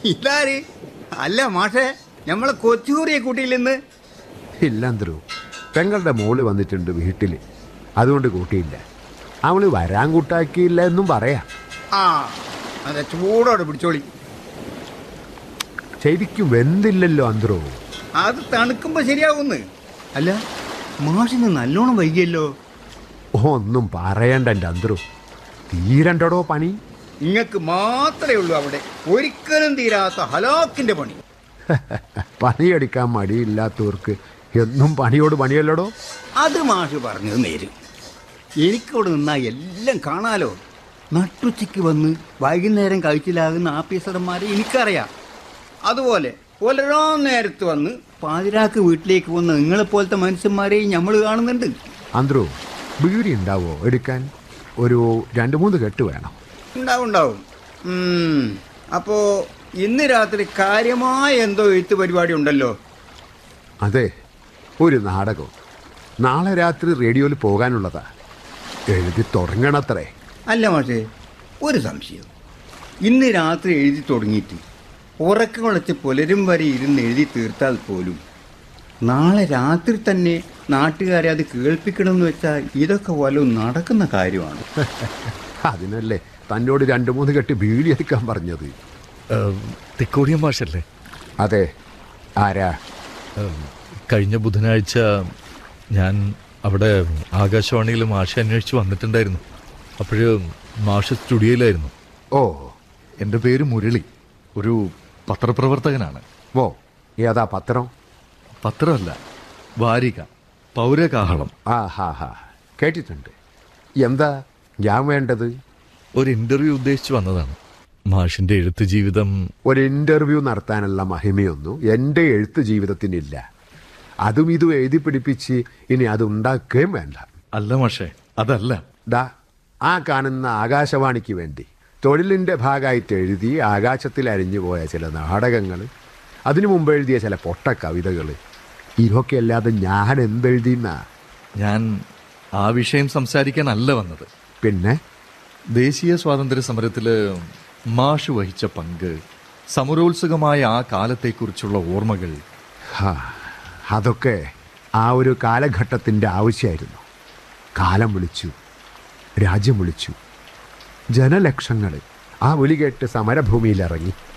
ഇതാര് അല്ല മാഷേ നമ്മളെ കൊച്ചൂറിയെ കൂട്ടിയില്ലെന്ന് ഇല്ലന്ത്രു പെങ്ങളുടെ മോള് വന്നിട്ടുണ്ട് വീട്ടിൽ അതുകൊണ്ട് കൂട്ടിയില്ല അവള് വരാൻ കൂട്ടാക്കിയില്ല എന്നും പറയാം ആ അതെ ചൂടോടെ പിടിച്ചോളി ശരിക്കും വെന്തില്ലല്ലോ അന്ത്രോ അത് തണുക്കുമ്പോ ശരിയാവുന്ന് അല്ല മാഷിന് നല്ലോണം വൈകിയല്ലോ ഒന്നും പറയണ്ട എൻ്റെ അന്ത്രു തീരണ്ടടോ പണി ഇങ്ങക്ക് മാത്രമേ ഉള്ളൂ അവിടെ ഒരിക്കലും തീരാത്ത ഹലാക്കിന്റെ പണി പണിയെടുക്കാൻ മടിയില്ലാത്തവർക്ക് എന്നും പണിയോട് പണിയല്ലടോ അത് മാഷ് പറഞ്ഞത് നേര് എനിക്കവിടെ നിന്നാ എല്ലാം കാണാലോ നട്ടുച്ചയ്ക്ക് വന്ന് വൈകുന്നേരം കഴിച്ചിലാകുന്ന ആഫീസർമാരെ എനിക്കറിയാം അതുപോലെ പുലരാൻ നേരത്ത് വന്ന് പാതിരാക്ക് വീട്ടിലേക്ക് വന്ന നിങ്ങളെപ്പോലത്തെ മനുഷ്യന്മാരെയും നമ്മൾ കാണുന്നുണ്ട് അന്ത്രു ബീഡി ഉണ്ടാവോ എടുക്കാൻ ഒരു രണ്ട് മൂന്ന് കെട്ട് വേണം ഉണ്ടാവും ഉണ്ടാവും ഉം, അപ്പോ ഇന്ന് രാത്രി കാര്യമായ എന്തോ എഴുത്ത് പരിപാടി ഉണ്ടല്ലോ അതെ ഒരു നാടകം നാളെ രാത്രി റേഡിയോയിൽ പോകാനുള്ളതാ എഴുതി തുടങ്ങണത്രേ അല്ല മാഷേ ഒരു സംശയം ഇന്ന് രാത്രി എഴുതി തുടങ്ങിയിട്ട് ഉറക്കം വിളച്ച് പുലരും വരെ ഇരുന്ന് എഴുതി തീർത്താൽ പോലും നാളെ രാത്രി തന്നെ നാട്ടുകാരെ അത് കേൾപ്പിക്കണമെന്ന് വെച്ചാൽ ഇതൊക്കെ വല്ലതും നടക്കുന്ന കാര്യമാണ് അതിനല്ലേ തന്നോട് രണ്ട് മൂന്ന് കെട്ട് ബീഡി എടുക്കാൻ പറഞ്ഞത് തെക്കോടിയ മാഷല്ലേ അതെ ആരാ ഏം, കഴിഞ്ഞ ബുധനാഴ്ച ഞാൻ അവിടെ ആകാശവാണിയിൽ മാഷ അന്വേഷിച്ച് വന്നിട്ടുണ്ടായിരുന്നു അപ്പോഴ് മാഷ് സ്റ്റുഡിയോയിലായിരുന്നു ഓ എൻ്റെ പേര് മുരളി ഒരു പത്രപ്രവർത്തകനാണ് ഓ ഏതാ പത്രം പത്രമല്ല വാരിക പൗരകാഹളം ആ ഹാ ഹാ കേട്ടിട്ടുണ്ട് എന്താ ഞാൻ വേണ്ടത് ഒരു ഇൻ്റർവ്യൂ ഉദ്ദേശിച്ച് വന്നതാണ് മാഷിൻ്റെ എഴുത്ത് ജീവിതം ഒരു ഇൻ്റർവ്യൂ നടത്താനുള്ള മഹിമയൊന്നും എൻ്റെ എഴുത്ത് ജീവിതത്തിനില്ല അതും ഇതും എഴുതി പിടിപ്പിച്ച് ഇനി അത് ഉണ്ടാക്കുകയും വേണ്ട അല്ല മാഷേ അതല്ല ദാ ആ കാണുന്ന ആകാശവാണിക്ക് വേണ്ടി തൊഴിലിൻ്റെ ഭാഗമായിട്ട് എഴുതി ആകാശത്തിൽ അരിഞ്ഞു പോയ ചില നാടകങ്ങൾ അതിനു മുമ്പ് എഴുതിയ ചില പൊട്ട കവിതകൾ ഇതൊക്കെ അല്ലാതെ ഞാൻ എന്തെഴുതിയെന്നാ ഞാൻ ആ വിഷയം സംസാരിക്കാനല്ല വന്നത് പിന്നെ ദേശീയ സ്വാതന്ത്ര്യ സമരത്തിൽ മാഷ് വഹിച്ച പങ്ക് സമരോത്സുകമായ ആ കാലത്തെക്കുറിച്ചുള്ള ഓർമ്മകൾ ഹാ, അതൊക്കെ ആ ഒരു കാലഘട്ടത്തിൻ്റെ ആവശ്യമായിരുന്നു കാലം വിളിച്ചു രാജ്യം വിളിച്ചു ജനലക്ഷങ്ങൾ ആ വിളി കേട്ട് സമരഭൂമിയിലിറങ്ങി